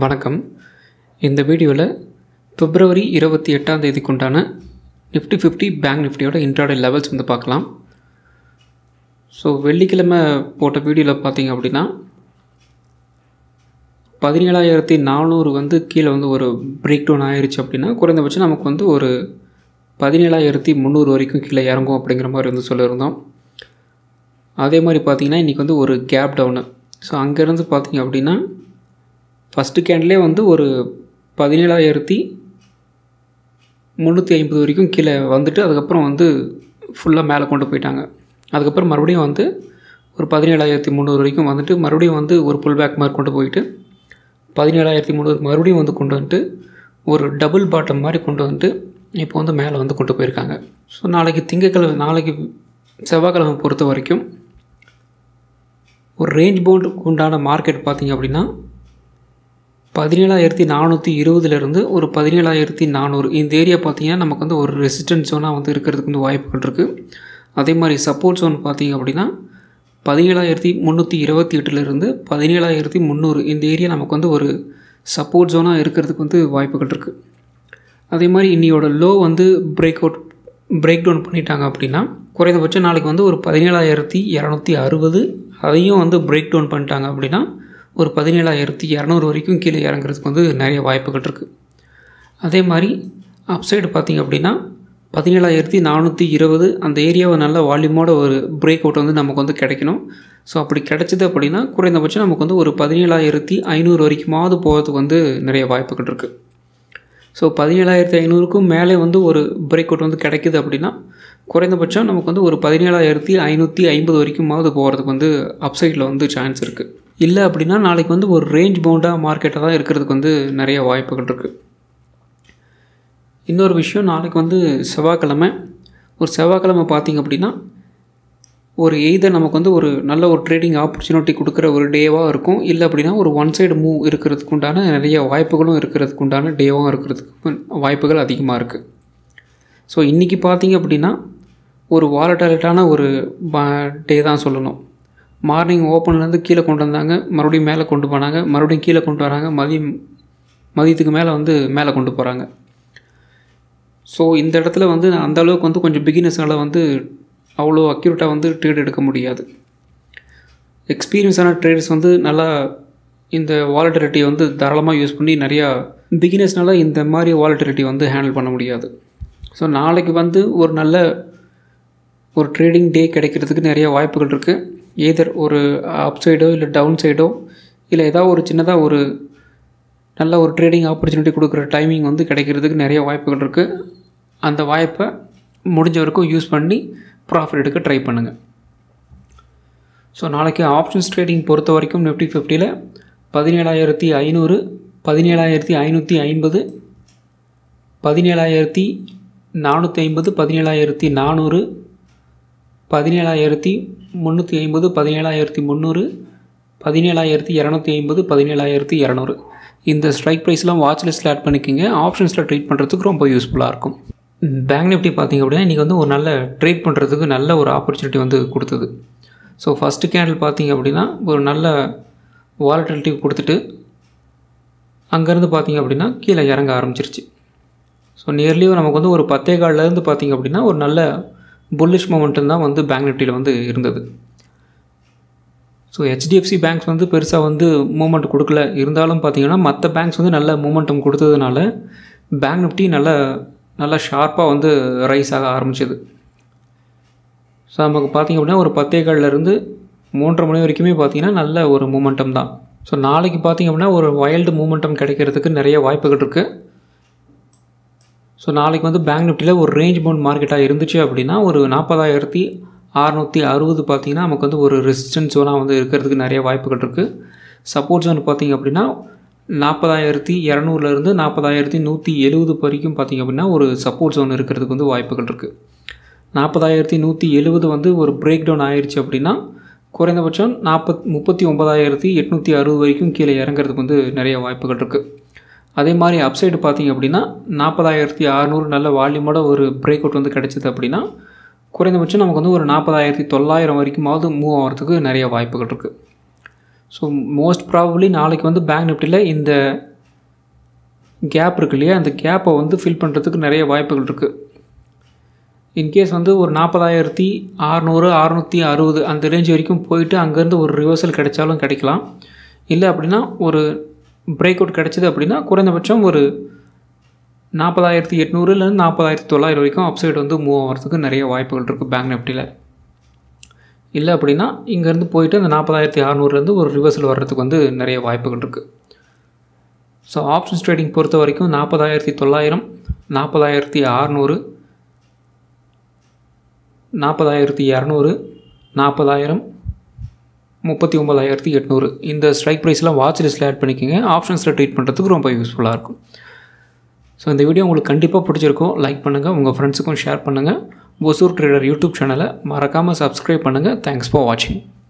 வணக்கம் இந்த வீடியோவில் பிப்ரவரி இருபத்தி எட்டாம் தேதிக்குண்டான நிஃப்டி ஃபிஃப்டி பேங்க் நிஃப்டியோட இன்ட்ராடே லெவல்ஸ் வந்து பார்க்கலாம் ஸோ வெள்ளிக்கிழமை போட்ட வீடியோவில் பார்த்தீங்க அப்படின்னா பதினேழாயிரத்தி நானூறு வந்து கீழே வந்து ஒரு பிரேக் டவுன் ஆயிருச்சு அப்படின்னா குறைந்தபட்சம் நமக்கு வந்து ஒரு பதினேழாயிரத்தி முந்நூறு வரைக்கும் கீழே இறங்கும் அப்படிங்கிற மாதிரி வந்து சொல்லியிருந்தோம் அதே மாதிரி பார்த்தீங்கன்னா இன்றைக்கி வந்து ஒரு கேப் டவுனு ஸோ அங்கேருந்து பார்த்தீங்க அப்படின்னா ஃபஸ்ட்டு கேண்ட்லே வந்து ஒரு பதினேழாயிரத்தி முந்நூற்றி ஐம்பது வரைக்கும் கீழே வந்துட்டு அதுக்கப்புறம் வந்து ஃபுல்லாக மேலே கொண்டு போயிட்டாங்க அதுக்கப்புறம் மறுபடியும் வந்து ஒரு பதினேழாயிரத்தி முந்நூறு வரைக்கும் வந்துட்டு மறுபடியும் வந்து ஒரு புல் பேக் மாதிரி கொண்டு போயிட்டு பதினேழாயிரத்தி முந்நூறு மறுபடியும் வந்து கொண்டு வந்துட்டு ஒரு டபுள் பாட்டம் மாதிரி கொண்டு வந்துட்டு இப்போ வந்து மேலே வந்து கொண்டு போயிருக்காங்க ஸோ நாளைக்கு திங்கக்கிழமை நாளைக்கு செவ்வாய்க்கிழமை பொறுத்த வரைக்கும் ஒரு ரேஞ்ச் பவுண்டுக்கு உண்டான மார்க்கெட் பார்த்திங்க அப்படின்னா பதினேழாயிரத்தி நானூற்றி இருபதுலேருந்து ஒரு பதினேழாயிரத்தி நானூறு இந்த ஏரியா பார்த்திங்கன்னா நமக்கு வந்து ஒரு ரெசிஸ்டன்ஸ் ஜோனாக வந்து இருக்கிறதுக்கு வந்து வாய்ப்புகள் இருக்குது அதே மாதிரி சப்போர்ட் ஜோன் பார்த்திங்க அப்படின்னா பதினேழாயிரத்தி முந்நூற்றி இருபத்தி எட்டுலேருந்து பதினேழாயிரத்தி முந்நூறு இந்த ஏரியா நமக்கு வந்து ஒரு சப்போர்ட் ஜோனாக இருக்கிறதுக்கு வந்து வாய்ப்புகள் இருக்குது அதே மாதிரி இன்னியோட லோ வந்து பிரேக் அவுட் பிரேக் டவுன் பண்ணிட்டாங்க அப்படின்னா குறைந்தபட்சம் நாளைக்கு வந்து ஒரு பதினேழாயிரத்தி இரநூத்தி அறுபது அதையும் வந்து பிரேக் டவுன் பண்ணிட்டாங்க அப்படின்னா ஒரு பதினேழாயிரத்தி இரநூறு வரைக்கும் கீழே இறங்குறதுக்கு வந்து நிறைய வாய்ப்புகள் இருக்குது அதே மாதிரி அப்சைடு பார்த்திங்க அப்படின்னா பதினேழாயிரத்தி நானூற்றி இருபது அந்த ஏரியாவை நல்ல வால்யூமோட ஒரு பிரேக் அவுட் வந்து நமக்கு வந்து கிடைக்கணும் ஸோ அப்படி கிடைச்சிது அப்படின்னா குறைந்தபட்சம் நமக்கு வந்து ஒரு பதினேழாயிரத்தி ஐநூறு வரைக்குமாவது போகிறதுக்கு வந்து நிறைய வாய்ப்புகள் இருக்குது ஸோ பதினேழாயிரத்தி ஐநூறுக்கும் மேலே வந்து ஒரு பிரேக் அவுட் வந்து கிடைக்குது அப்படின்னா குறைந்தபட்சம் நமக்கு வந்து ஒரு பதினேழாயிரத்தி ஐநூற்றி ஐம்பது வரைக்குமாவது போகிறதுக்கு வந்து அப்சைடில் வந்து சான்ஸ் இருக்குது இல்லை அப்படின்னா நாளைக்கு வந்து ஒரு ரேஞ்ச் பவுண்டாக மார்க்கெட்டாக தான் இருக்கிறதுக்கு வந்து நிறைய வாய்ப்புகள் இருக்குது இன்னொரு விஷயம் நாளைக்கு வந்து செவ்வாய்க்கிழமை ஒரு செவ்வாய்க்கிழமை பார்த்திங்க அப்படின்னா ஒரு எய்தர் நமக்கு வந்து ஒரு நல்ல ஒரு ட்ரேடிங் ஆப்பர்ச்சுனிட்டி கொடுக்குற ஒரு டேவாக இருக்கும் இல்லை அப்படின்னா ஒரு ஒன் சைடு மூவ் இருக்கிறதுக்கு உண்டான நிறைய வாய்ப்புகளும் இருக்கிறதுக்கு உண்டான டேவாகவும் இருக்கிறதுக்கு வாய்ப்புகள் அதிகமாக இருக்குது ஸோ இன்றைக்கி பார்த்திங்க அப்படின்னா ஒரு வாலட்டாலிட்டான ஒரு டே தான் சொல்லணும் மார்னிங் ஓப்பன்லேருந்து கீழே கொண்டு வந்தாங்க மறுபடியும் மேலே கொண்டு போனாங்க மறுபடியும் கீழே கொண்டு வராங்க மதியம் மதியத்துக்கு மேலே வந்து மேலே கொண்டு போகிறாங்க ஸோ இந்த இடத்துல வந்து அந்த அளவுக்கு வந்து கொஞ்சம் பிகினர்ஸ்னால வந்து அவ்வளோ அக்யூரேட்டாக வந்து ட்ரேட் எடுக்க முடியாது எக்ஸ்பீரியன்ஸான ட்ரேடர்ஸ் வந்து நல்லா இந்த வாலட்டிலிட்டியை வந்து தாராளமாக யூஸ் பண்ணி நிறையா பிகினர்ஸ்னால இந்த மாதிரி வாலட்டிலிட்டி வந்து ஹேண்டில் பண்ண முடியாது ஸோ நாளைக்கு வந்து ஒரு நல்ல ஒரு ட்ரேடிங் டே கிடைக்கிறதுக்கு நிறைய வாய்ப்புகள் இருக்குது ஏதர் ஒரு அப் சைடோ இல்லை டவுன் சைடோ இல்லை ஏதாவது ஒரு சின்னதாக ஒரு நல்ல ஒரு ட்ரேடிங் ஆப்பர்ச்சுனிட்டி கொடுக்குற டைமிங் வந்து கிடைக்கிறதுக்கு நிறைய வாய்ப்புகள் இருக்குது அந்த வாய்ப்பை முடிஞ்ச வரைக்கும் யூஸ் பண்ணி ப்ராஃபிட் எடுக்க ட்ரை பண்ணுங்கள் ஸோ நாளைக்கு ஆப்ஷன்ஸ் ட்ரேடிங் பொறுத்த வரைக்கும் நிஃப்டி ஃபிஃப்டியில் பதினேழாயிரத்தி ஐநூறு பதினேழாயிரத்தி ஐநூற்றி ஐம்பது பதினேழாயிரத்தி நானூற்றி ஐம்பது பதினேழாயிரத்தி நானூறு பதினேழாயிரத்தி முந்நூற்றி ஐம்பது பதினேழாயிரத்தி முந்நூறு பதினேழாயிரத்தி இரநூத்தி ஐம்பது பதினேழாயிரத்தி இரநூறு இந்த ஸ்ட்ரைக் ப்ரைஸ்லாம் வாட்ச் லிஸ்ட்டில் ஆட் பண்ணிக்கோங்க ஆப்ஷன்ஸில் ட்ரேட் பண்ணுறதுக்கு ரொம்ப யூஸ்ஃபுல்லாக இருக்கும் பேங்க் நிஃப்டி பார்த்திங்க அப்படின்னா இன்றைக்கி வந்து ஒரு நல்ல ட்ரேட் பண்ணுறதுக்கு நல்ல ஒரு ஆப்பர்ச்சுனிட்டி வந்து கொடுத்தது ஸோ ஃபஸ்ட்டு கேண்டில் பார்த்திங்க அப்படின்னா ஒரு நல்ல வாலட்டிலிட்டி கொடுத்துட்டு அங்கேருந்து பார்த்திங்க அப்படின்னா கீழே இறங்க ஆரம்பிச்சிருச்சு ஸோ நியர்லி நமக்கு வந்து ஒரு பத்தே கால்லேருந்து பார்த்திங்க அப்படின்னா ஒரு நல்ல புல்லிஷ் மூமெண்ட்டும் தான் வந்து பேங்க் நிஃப்டியில் வந்து இருந்தது ஸோ ஹெச்டிஎஃப்சி பேங்க்ஸ் வந்து பெருசாக வந்து மூமெண்ட் கொடுக்கல இருந்தாலும் பார்த்தீங்கன்னா மற்ற பேங்க்ஸ் வந்து நல்ல மூமெண்டம் கொடுத்ததுனால பேங்க் நிஃப்டி நல்ல நல்லா ஷார்ப்பாக வந்து ரைஸ் ஆக ஆரம்பிச்சிது ஸோ நமக்கு பார்த்திங்க அப்படின்னா ஒரு பத்தே கால்லேருந்து மூன்றரை மணி வரைக்குமே பார்த்திங்கன்னா நல்ல ஒரு மூமெண்டம் தான் ஸோ நாளைக்கு பார்த்திங்க அப்படின்னா ஒரு வைல்டு மூமெண்டம் கிடைக்கிறதுக்கு நிறைய வாய்ப்புகள் இருக்குது ஸோ நாளைக்கு வந்து பேங்க் நிஃப்டியில் ஒரு ரேஞ்ச் பவுண்ட் மார்க்கெட்டாக இருந்துச்சு அப்படின்னா ஒரு நாற்பதாயிரத்தி அறநூற்றி அறுபது பார்த்திங்கன்னா நமக்கு வந்து ஒரு ரெசிஸ்டன்ஸ் ஜோனாக வந்து இருக்கிறதுக்கு நிறைய வாய்ப்புகள் இருக்குது சப்போர்ட் ஜோன் பார்த்திங்க அப்படின்னா நாற்பதாயிரத்தி இரநூறுலேருந்து நாற்பதாயிரத்தி நூற்றி எழுபது வரைக்கும் பார்த்திங்க அப்படின்னா ஒரு சப்போர்ட் ஜோன் இருக்கிறதுக்கு வந்து வாய்ப்புகள் இருக்குது நாற்பதாயிரத்தி நூற்றி எழுபது வந்து ஒரு பிரேக் டவுன் ஆயிடுச்சு அப்படின்னா குறைந்தபட்சம் நாற்பத் முப்பத்தி ஒம்பதாயிரத்தி எட்நூற்றி அறுபது வரைக்கும் கீழே இறங்குறதுக்கு வந்து நிறைய வாய்ப்புகள் இருக்குது அதே மாதிரி அப்சைடு பார்த்திங்க அப்படின்னா நாற்பதாயிரத்தி அறநூறு நல்ல வால்யூமோட ஒரு பிரேக் அவுட் வந்து கிடச்சிது அப்படின்னா குறைந்தபட்சம் நமக்கு வந்து ஒரு நாற்பதாயிரத்தி தொள்ளாயிரம் வரைக்குமாவது மூவ் ஆகிறதுக்கு நிறைய வாய்ப்புகள் இருக்குது ஸோ மோஸ்ட் ப்ராபப்ளி நாளைக்கு வந்து பேங்க் நிஃப்டியில் இந்த கேப் இருக்கு இல்லையா அந்த கேப்பை வந்து ஃபில் பண்ணுறதுக்கு நிறைய வாய்ப்புகள் இருக்குது இன்கேஸ் வந்து ஒரு நாற்பதாயிரத்தி அறநூறு அறநூற்றி அறுபது அந்த ரேஞ்ச் வரைக்கும் போயிட்டு அங்கேருந்து ஒரு ரிவர்சல் கிடைச்சாலும் கிடைக்கலாம் இல்லை அப்படின்னா ஒரு பிரேக் அவுட் கிடைச்சிது அப்படின்னா குறைந்தபட்சம் ஒரு நாற்பதாயிரத்தி எட்நூறுலேருந்து நாற்பதாயிரத்தி தொள்ளாயிரம் வரைக்கும் அப்சைடு வந்து மூவ் ஆகிறதுக்கு நிறைய வாய்ப்புகள் இருக்குது பேங்க் நிஃப்டியில் இல்லை அப்படின்னா இங்கேருந்து போயிட்டு அந்த நாற்பதாயிரத்தி அறநூறுலேருந்து ஒரு ரிவர்சல் வர்றதுக்கு வந்து நிறைய வாய்ப்புகள் இருக்குது ஸோ ஆப்ஷன்ஸ் ட்ரேடிங் பொறுத்த வரைக்கும் நாற்பதாயிரத்தி தொள்ளாயிரம் நாற்பதாயிரத்தி அறநூறு நாற்பதாயிரத்தி இரநூறு நாற்பதாயிரம் முப்பத்தி ஒம்பதாயிரத்தி எட்நூறு இந்த ஸ்ட்ரைக் ப்ரைஸ்லாம் வாட்ச் லிஸ்ட்டில் ஆட் பண்ணிக்கோங்க ஆப்ஷன்ஸில் ட்ரீட் பண்ணுறதுக்கு ரொம்ப யூஸ்ஃபுல்லாக இருக்கும் ஸோ இந்த வீடியோ உங்களுக்கு கண்டிப்பாக பிடிச்சிருக்கும் லைக் பண்ணுங்கள் உங்கள் ஃப்ரெண்ட்ஸுக்கும் ஷேர் பண்ணுங்கள் ஒசூர் ட்ரேடர் யூடியூப் சேனலை மறக்காமல் சப்ஸ்கிரைப் பண்ணுங்கள் தேங்க்ஸ் ஃபார் வாட்சிங்